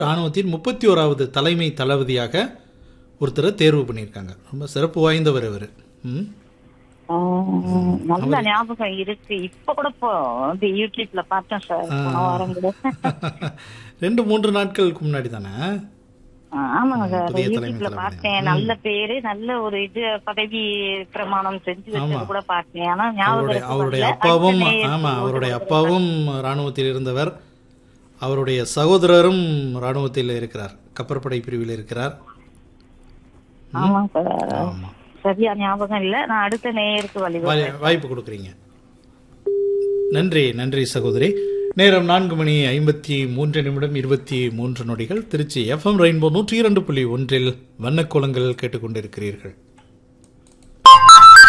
ராணுவத்தின் முப்பத்தி ஓராவது தலைமை தளபதியாக ஒருத்தரை தேர்வு பண்ணியிருக்காங்க ரொம்ப சிறப்பு வாய்ந்தவர் அவர் ம் ஆஹ், நல்ல ஞாபகம் இருக்கு இப்ப கூட இப்போ வந்து யூடியூப்ல பார்த்தேன் சார் போன வாரம் கூட ரெண்டு மூன்று நாட்களுக்கு முன்னாடி தானே ஆஹ், ஆமாங்க சார் புதிய தலைமை யூடியூப்ல தளபதி. பார்த்தேன் நல்ல பேரு நல்ல ஒரு இது பதவி பிரமாணம் செஞ்சு வச்சது கூட பார்த்தேன் ஆனா ஞாபகம் அவருடைய இருக்கு அவருடைய வரல. அப்பாவும் அடுத்த நேயருக்கு ஆமா ஒரு அவருடைய தடவை அப்பாவும் ராணுவத்தில் இருந்தவர் அவருடைய சகோதரரும் ராணுவத்தில் இருக்கிறார் கப்பற்படை பிரிவில் இருக்கிறார் ஆமாங்க சார் ஆமா சரியா ஞாபகம் இல்ல நான் அடுத்த நேயருக்கு வழி வாய்- வாய்ப்பு கொடுக்குறீங்க நன்றி நன்றி சகோதரி நேரம் நான்கு மணி ஐம்பத்தி மூன்று நிமிடம் இருபத்தி மூன்று நொடிகள் திருச்சி எஃப்எம் ரெயின்போ நூற்றி இரண்டு புள்ளி ஒன்றில் வண்ணக்கோலங்கள் கேட்டுக்கொண்டிருக்கிறீர்கள்